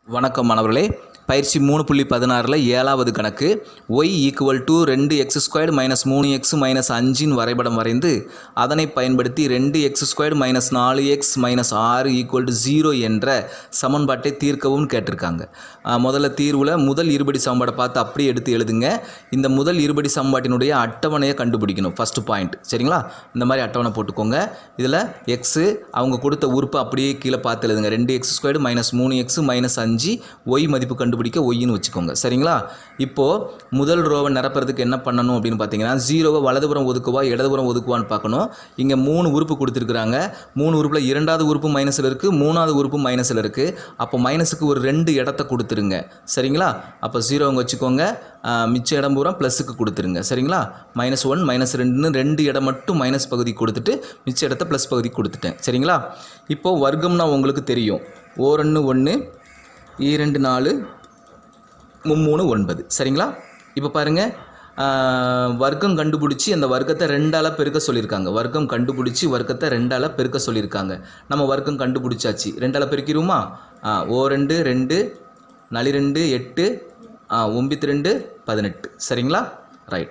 வணக்கம் மாணவர்களே பயிற்சி மூணு புள்ளி பதினாறில் ஏழாவது கணக்கு ஒய் ஈக்குவல் டு ரெண்டு எக்ஸ் ஸ்கொயர்டு மைனஸ் மூணு எக்ஸ் மைனஸ் அஞ்சின் வரைபடம் வரைந்து அதனை பயன்படுத்தி ரெண்டு எக்ஸ் ஸ்கொயர்டு மைனஸ் நாலு எக்ஸ் மைனஸ் ஆறு ஈக்குவல் டு ஜீரோ என்ற சமன்பாட்டை தீர்க்கவும் கேட்டிருக்காங்க ஆஹ் முதல்ல தீர்வில் முதல் இருபடி சமன்பாடை பார்த்து அப்படியே எடுத்து எழுதுங்க இந்த முதல் இருபடி சமன்பாட்டினுடைய அட்டவணையை கண்டுபிடிக்கணும் ஃபர்ஸ்ட் பாயிண்ட் சரிங்களா இந்த மாதிரி அட்டவணை போட்டுக்கோங்க இதில் எக்ஸு அவங்க கொடுத்த உறுப்பு அப்படியே கீழே பார்த்து எழுதுங்க ரெண்டு எக்ஸ் ஸ்கொயர்டு மைனஸ் மூணு எக்ஸ் மைனஸ் அஞ்சு ஒய் மதிப்பு கண்டுபிடிக்க ஒய்ன்னு வச்சுக்கோங்க சரிங்களா இப்போது முதல் ரோவை நிரப்புறதுக்கு என்ன பண்ணணும் அப்படின்னு பார்த்தீங்கன்னா ஜீரோவை வலதுபுறம் ஒதுக்குவா இடதுபுறம் ஒதுக்குவான்னு பார்க்கணும் இங்கே மூணு உறுப்பு கொடுத்துருக்குறாங்க மூணு உறுப்பில் இரண்டாவது உறுப்பு மைனஸில் இருக்குது மூணாவது உறுப்பு மைனஸில் இருக்குது அப்போ மைனஸுக்கு ஒரு ரெண்டு இடத்த கொடுத்துருங்க சரிங்களா அப்போ ஜீரோங்க வச்சுக்கோங்க ஆஹ் மிச்ச இடம் பூரா ப்ளஸுக்கு கொடுத்துருங்க சரிங்களா மைனஸ் ஒன் மைனஸ் ரெண்டுன்னு ரெண்டு இடம் மட்டும் மைனஸ் பகுதி கொடுத்துட்டு மிச்ச இடத்த ப்ளஸ் பகுதி கொடுத்துட்டேன் சரிங்களா இப்போது வர்க்கம்னா உங்களுக்கு தெரியும் ஓரொன்று ஒன்று ஈரெண்டு நாலு மும்மூணு ஒன்பது சரிங்களா இப்போ பாருங்கள் வர்க்கம் கண்டுபிடிச்சி அந்த வர்க்கத்தை ரெண்டால பெருக்க சொல்லியிருக்காங்க வர்க்கம் கண்டுபிடிச்சி வர்க்கத்தை ரெண்டால பெருக்க சொல்லியிருக்காங்க நம்ம வர்க்கம் கண்டுபிடிச்சாச்சு ரெண்டால பெருக்கிடுவோமா ஆ, ஓ ரெண்டு ரெண்டு நளி ரெண்டு எட்டு ஆ, ஒம்பத்தி ரெண்டு பதினெட்டு சரிங்களா ரைட்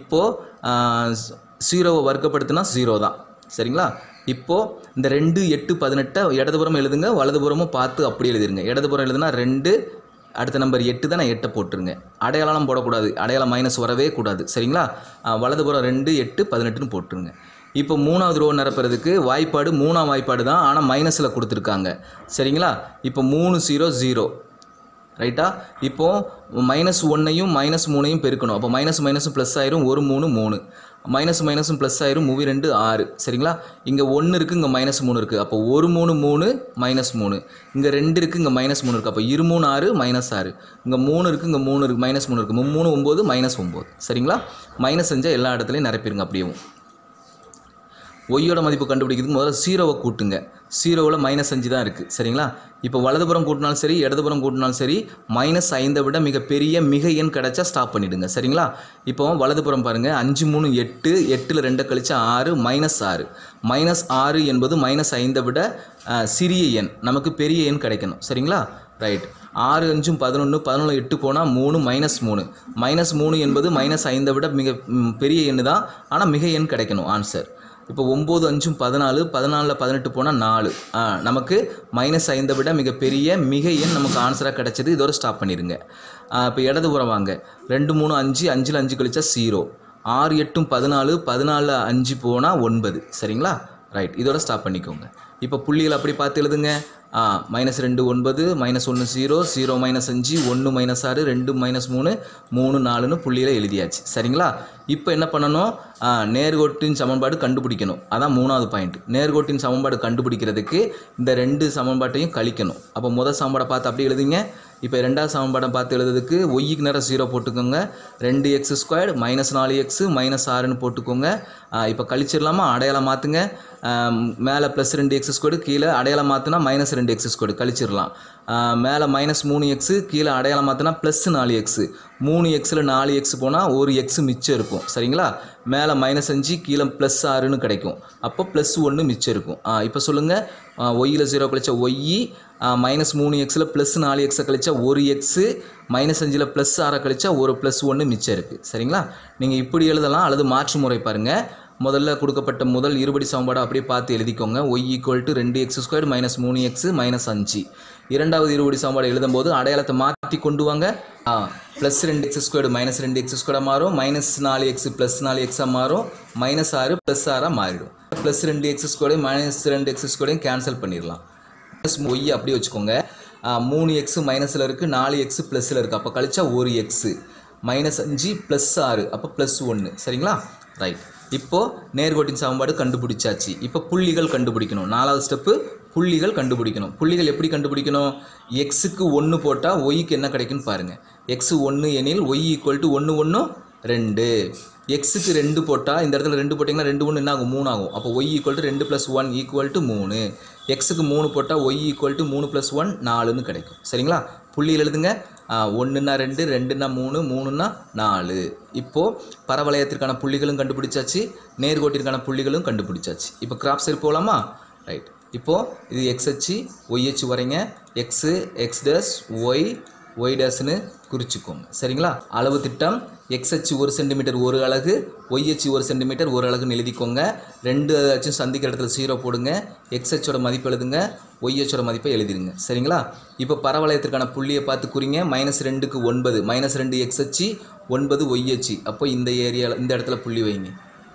இப்போது ஜீரோவை வர்க்கப்படுத்தினா ஜீரோ தான் சரிங்களா இப்போது இந்த ரெண்டு எட்டு பதினெட்டை இடதுபுறம் எழுதுங்க வலதுபுறமும் பார்த்து அப்படி எழுதிருங்க இடதுபுறம் எழுதுனா ரெண்டு அடுத்த நம்பர் எட்டு தான் நான் எட்டை போட்டுருங்க அடையாளம் போடக்கூடாது அடையாளம் மைனஸ் வரவே கூடாது சரிங்களா ஆ, வலதுபுறம் ரெண்டு எட்டு பதினெட்டுன்னு போட்டுருங்க இப்போ மூணாவது ரோ நிரப்புறதுக்கு வாய்ப்பாடு மூணாம் வாய்ப்பாடு தான் ஆனால் மைனஸில் கொடுத்துருக்காங்க சரிங்களா இப்போ மூணு ஜீரோ ஜீரோ ரைட்டா இப்போ மைனஸ் ஒன்னையும் மைனஸ் மூணையும் பெருக்கணும் அப்போ மைனஸ் மைனஸும் ப்ளஸ் ஆயிரும் ஒரு மூணு மூணு மைனஸ் மைனஸும் ப்ளஸ் ஆயிரும் மூவி ரெண்டு ஆறு சரிங்களா இங்கே ஒன்று இருக்குது இங்கே மைனஸ் மூணு இருக்குது அப்போ ஒரு மூணு மூணு மைனஸ் மூணு இங்கே ரெண்டு இருக்குது இங்கே மைனஸ் மூணு இருக்குது அப்போ இரு மூணு ஆறு மைனஸ் ஆறு இங்கே மூணு இருக்குது இங்கே மூணு இருக்குது மைனஸ் மூணு இருக்குது மூணு ஒம்பது மைனஸ் ஒம்பது சரிங்களா மைனஸ் செஞ்சால் எல்லா இடத்துலையும் நிரப்பிடுங்க அப்படியும் ஒய்யோட மதிப்பு கண்டுபிடிக்கிறதுக்கு முதல்ல ஜீரோவை கூட்டுங்க ஜீரோவில் மைனஸ் அஞ்சு தான் இருக்குது சரிங்களா இப்போ வலதுபுறம் கூட்டினாலும் சரி இடதுபுறம் கூட்டினாலும் சரி மைனஸ் ஐந்தை விட மிகப்பெரிய மிக எண் கிடைச்சா ஸ்டாப் பண்ணிவிடுங்க சரிங்களா இப்போ வலதுபுறம் பாருங்கள் அஞ்சு மூணு எட்டு எட்டில் ரெண்டை கழிச்சா ஆறு மைனஸ் ஆறு மைனஸ் ஆறு என்பது மைனஸ் ஐந்தை விட அஹ், சிறிய எண் நமக்கு பெரிய எண் கிடைக்கணும் சரிங்களா ரைட் ஆறு அஞ்சும் பதினொன்று பதினொன்று எட்டு போனால் மூணு மைனஸ் மூணு மைனஸ் மூணு என்பது மைனஸ் ஐந்தை விட மிக ம், பெரிய எண் தான் ஆனால் மிக எண் கிடைக்கணும் ஆன்சர் இப்போ ஒம்பது அஞ்சும் பதினாலு பதினாலில் பதினெட்டு போனால் நாலு ஆ, நமக்கு மைனஸ் ஐந்தை விட மிகப்பெரிய மிக எண் நமக்கு ஆன்சராக கிடைச்சது இதோட ஸ்டாப் பண்ணிடுங்க ஆ, இப்போ இடதுபுறம் வாங்க ரெண்டு மூணு அஞ்சு அஞ்சில் அஞ்சு கழிச்சா ஜீரோ ஆறு எட்டும் பதினாலு பதினாலில் அஞ்சு போனால் ஒன்பது சரிங்களா ரைட் இதோட ஸ்டாப் பண்ணிக்கோங்க இப்போ புள்ளிகள் அப்படி பார்த்து எழுதுங்க ஆ மைனஸ் ரெண்டு ஒன்பது மைனஸ் ஒன்று ஜீரோ ஜீரோ மைனஸ் அஞ்சு ஒன்று மைனஸ் ஆறு ரெண்டு மைனஸ் மூணு மூணு நாலுன்னு புள்ளியில் எழுதியாச்சு சரிங்களா இப்போ என்ன பண்ணணும் ஆ, நேர்கோட்டின் சமன்பாடு கண்டுபிடிக்கணும் அதான் மூணாவது பாயிண்ட் நேர்கோட்டின் சமன்பாடு கண்டுபிடிக்கிறதுக்கு இந்த ரெண்டு சமன்பாட்டையும் கழிக்கணும் அப்போ முதல் சமன்பாடை பார்த்து அப்படி எழுதுங்க இப்போ ரெண்டாவது சமன்பாடை பார்த்து எழுதுறதுக்கு ஒய்க்கு நேரம் ஜீரோ போட்டுக்கோங்க ரெண்டு எக்ஸ் ஸ்கொயர்டு மைனஸ் நாலு எக்ஸு மைனஸ் ஆறுன்னு போட்டுக்கோங்க ஆ, இப்போ கழிச்சிடலாமா அடையாளம் மாற்றுங்க மேலே ப்ளஸ் ரெண்டு எக்ஸ் ஸ்கொயர்டு கீழே அடையாளம் மாற்றினா மைனஸ் ரெண்டு எக்ஸ் ஸ்கொயர்டு கழிச்சிடலாம் மேலே மைனஸ் மூணு எக்ஸு கீழே அடையாளம் மாற்றினா ப்ளஸ் நாலு எக்ஸு மூணு எக்ஸில் நாலு எக்ஸ் போனால் ஒரு எக்ஸ் மிச்சம் இருக்கும் சரிங்களா மேலே மைனஸ் அஞ்சு கீழே ப்ளஸ் ஆறுன்னு கிடைக்கும் அப்போ ப்ளஸ் ஒன்று மிச்சம் இருக்கும் ஆ இப்போ சொல்லுங்கள் ஒய்யில் ஜீரோ கழிச்சா ஒய்யி மைனஸ் மூணு எக்ஸில் ப்ளஸ் நாலு எக்ஸை கழிச்சா ஒரு எக்ஸு மைனஸ் அஞ்சில் ப்ளஸ் ஆறை கழிச்சா ஒரு ப்ளஸ் ஒன்று மிச்சம் இருக்குது சரிங்களா நீங்கள் இப்படி எழுதலாம் அல்லது மாற்று முறை பாருங்கள் முதல்ல கொடுக்கப்பட்ட முதல் இருபடி சமன்பாடு அப்படியே பார்த்து எழுதிக்கோங்க ஒய் ஈக்குவல் டு ரெண்டு எக்ஸ் ஸ்கொயர் மைனஸ் மூணு எக்ஸ் மைனஸ் அஞ்சு இரண்டாவது இருபடி சமன்பாடு எழுதும்போது அடையாளத்தை மாற்றி கொண்டு வாங்க ஆ ப்ளஸ் ரெண்டு எக்ஸ் ஸ்கொயர்டு மைனஸ் ரெண்டு எக்ஸ் ஸ்கொயர்டாக மாறும் மைனஸ் நாலு எக்ஸ் ப்ளஸ் நாலு எக்ஸாக மாறும் மைனஸ் ஆறு ப்ளஸ் ஆறாக மாறிடும் ப்ளஸ் ரெண்டு எக்ஸ் ஸ்கொயர்டையும் மைனஸ் ரெண்டு எக்ஸ் ஸ்கொயர்டையும் கேன்சல் பண்ணிடலாம் ப்ளஸ் ஒய் அப்படியே வச்சுக்கோங்க ஆ, மூணு எக்ஸ் மைனஸில் இருக்குது நாலு எக்ஸ் ப்ளஸில் இருக்குது அப்போ கழிச்சா ஒரு எக்ஸு மைனஸ் அஞ்சு ப்ளஸ் ஆறு அப்போ ப்ளஸ் ஒன்று சரிங்களா ரைட் இப்போது நேர்கோட்டின் சமன்பாடு கண்டுபிடிச்சாச்சு இப்போ புள்ளிகள் கண்டுபிடிக்கணும் நாலாவது ஸ்டெப்பு புள்ளிகள் கண்டுபிடிக்கணும் புள்ளிகள் எப்படி கண்டுபிடிக்கணும் எக்ஸுக்கு ஒன்று போட்டால் ஒய்க்கு என்ன கிடைக்குன்னு பாருங்கள் எக்ஸு ஒன்று எனில் ஒய் ஈக்குவல் டு ஒன்று ஒன்று ரெண்டு எக்ஸுக்கு ரெண்டு போட்டால் இந்த இடத்துல ரெண்டு போட்டிங்கன்னா ரெண்டு ஒன்று என்ன ஆகும் மூணு ஆகும் அப்போ ஒய் ஈக்குவல் டு ரெண்டு ப்ளஸ் ஒன் ஈக்குவல் டு மூணு எக்ஸுக்கு மூணு போட்டால் ஒய் ஈக்குவல் டு மூணு ப்ளஸ் ஒன் நாலுன்னு கிடைக்கும் சரிங்களா புள்ளியில் எழுதுங்க ஒன்றுனா ரெண்டு ரெண்டுனா மூணு மூணுன்னா நாலு இப்போது பரவளையத்திற்கான புள்ளிகளும் கண்டுபிடிச்சாச்சு நேர்கோட்டிற்கான புள்ளிகளும் கண்டுபிடிச்சாச்சு இப்போ கிராப் சைடு போகலாமா ரைட் இப்போது இது எக்ஸ் அச்சு ஒய் அச்சு வரைங்க X X dash Y Y டேஸ்னு குறிச்சிக்கோங்க சரிங்களா அளவு திட்டம் எக்ஸ் அச்சு ஒரு சென்டிமீட்டர் ஒரு அலகு ஒய் அச்சு ஒரு சென்டிமீட்டர் ஒரு அலகுன்னு எழுதிக்கோங்க ரெண்டு அச்சும் சந்திக்கிற இடத்துல ஜீரோ போடுங்க எக்ஸ் அச்சோட மதிப்பு எழுதுங்க ஒய் அச்சோட மதிப்பை எழுதிருங்க சரிங்களா இப்போ பரவளையத்திற்கான புள்ளியை பார்த்து குறிங்க மைனஸ் ரெண்டுக்கு ஒன்பது மைனஸ் ரெண்டு எக்ஸ் அச்சு ஒன்பது ஒய் அச்சு அப்போ இந்த ஏரியாவில் இந்த இடத்துல புள்ளி வைங்க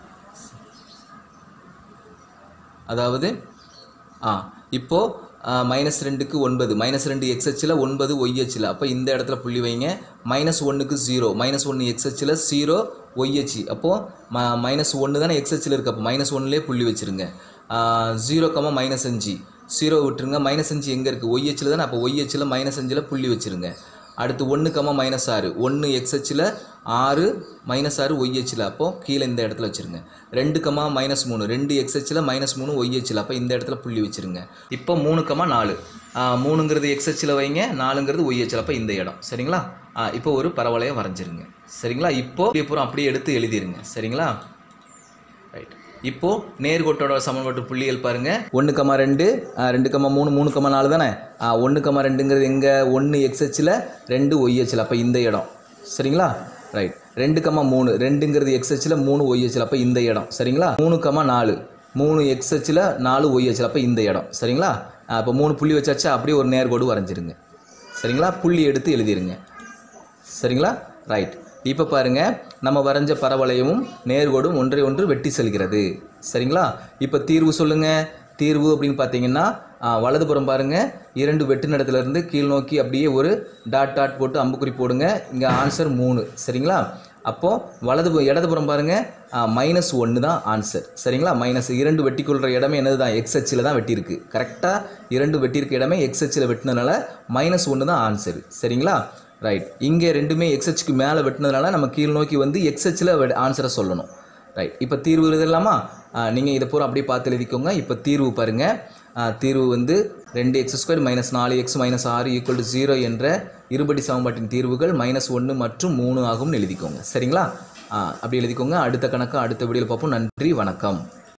அதாவது ஆ இப்போது மைனஸ் ரெண்டுக்கு ஒன்பது மைனஸ் ரெண்டு எக்ஸ் ஹெச்சில் ஒன்பது ஒய் ஹெச்சில் அப்போ இந்த இடத்துல புள்ளி வைங்க மைனஸ் ஒன்றுக்கு ஜீரோ மைனஸ் ஒன்று எக்ஸ் ஹெச்சில் ஜீரோ ஒய் ஹெச் அப்போது ம மைனஸ் ஒன்று தானே எக்ஸ் ஹெச்சில் இருக்குது அப்போ மைனஸ் ஒன்றுலேயே புள்ளி வச்சுருங்க ஜீரோ கம்மா மைனஸ் அஞ்சு ஜீரோ விட்டுருங்க மைனஸ் அஞ்சு எங்கே இருக்குது ஒய் ஹெச்சில் தானே அப்போ ஒய் ஹெச்சில் மைனஸ் அஞ்சில் புள்ளி வச்சுருங்க அடுத்து ஒன்று கம்மா மைனஸ் ஆறு ஒன்று எக்ஸ் ஹெச்சில் ஆறு மைனஸ் ஆறு ஒய் ஹெச்சில் அப்போது கீழே இந்த இடத்துல வச்சுருங்க ரெண்டு கம்மா மைனஸ் மூணு ரெண்டு எக்ஸ் ஹெச்சில் மைனஸ் மூணு ஒய் ஹெச்சில் அப்போ இந்த இடத்துல புள்ளி வச்சுருங்க இப்போ மூணு கம்மா நாலு ஆ, மூணுங்கிறது எக்ஸ் ஹெச்சில் வைங்க நாலுங்கிறது ஒய் ஹெச்சில் அப்போ இந்த இடம் சரிங்களா ஆ, இப்போ ஒரு பரவளையம் வரைஞ்சிருங்க சரிங்களா இப்போ அப்புறம் அப்படியே எடுத்து எழுதிருங்க சரிங்களா ரைட் இப்போ நேர்கோட்டோட சமன்பாட்டு புள்ளிகள் பாருங்க ஒன்று கமா ரெண்டு ஆ, ரெண்டு கமா மூணு மூணு கமா நாலு தானே ஒன்று கமா ரெண்டுங்கிறது எங்கே ஒன்று எக்ஸ்ஹெச்சில் ரெண்டு ஒய்ஹெச்சில் அப்போ இந்த இடம் சரிங்களா ரைட் ரெண்டு கமா மூணு ரெண்டுங்கிறது எக்ஸ்ஹெச்சில் மூணு ஒய்ஹெச்சில் அப்போ இந்த இடம் சரிங்களா மூணு கமா நாலு மூணு எக்ஸ்ஹெச்சில் நாலு ஒய்ஹெச்சில் அப்போ இந்த இடம் சரிங்களா அப்போ மூணு புள்ளி வச்சாச்சா அப்படியே ஒரு நேர்கோடு வரைஞ்சிருங்க சரிங்களா புள்ளி எடுத்து எழுதிருங்க சரிங்களா ரைட் இப்போ பாருங்க நம்ம வரைஞ்ச பரவளையமும் நேர்கோடும் ஒன்றை ஒன்று வெட்டி செல்கிறது சரிங்களா இப்போ தீர்வு சொல்லுங்க தீர்வு அப்படின்னு பார்த்தீங்கன்னா ஆ, வலதுபுறம் பாருங்க இரண்டு வெட்டு இடத்துல இருந்து கீழ் நோக்கி அப்படியே ஒரு டாட் டாட் போட்டு அம்புக்குறி போடுங்க இங்கே ஆன்சர் மூணு சரிங்களா அப்போது வலது இடதுபுறம் பாருங்க மைனஸ் ஒன்று தான் ஆன்சர் சரிங்களா மைனஸ் இரண்டு வெட்டிக்கொள்கிற இடமே என்னது தான் எக்ஸ் அச்சில் தான் வெட்டியிருக்கு கரெக்டாக இரண்டு வெட்டியிருக்க இடமே எக்ஸ் அச்சில் வெட்டினதுனால மைனஸ் ஒன்று தான் ஆன்சர் சரிங்களா ரைட் இங்கே ரெண்டுமே எக்ஸ்ஹெச்க்கு மேலே வெட்டினதுனால நம்ம கீழ் நோக்கி வந்து எக்ஸ்ஹெச்சில் ஆன்சரை சொல்லணும் ரைட் இப்போ தீர்வு எழுதலாமா நீங்கள் இதை பூரா அப்படியே பார்த்து எழுதிக்கோங்க இப்போ தீர்வு பாருங்கள் தீர்வு வந்து ரெண்டு எக்ஸ் ஸ்கொயர் மைனஸ் நாலு எக்ஸ் மைனஸ் ஆறு ஈக்குவல் டு ஜீரோ என்ற இருபடி சமன்பாட்டின் தீர்வுகள் மைனஸ் ஒன்று மற்றும் மூணு ஆகும்னு எழுதிக்கோங்க சரிங்களா ஆ, அப்படி எழுதிக்கோங்க அடுத்த கணக்கு அடுத்த வீடியோவில் பார்ப்போம் நன்றி வணக்கம்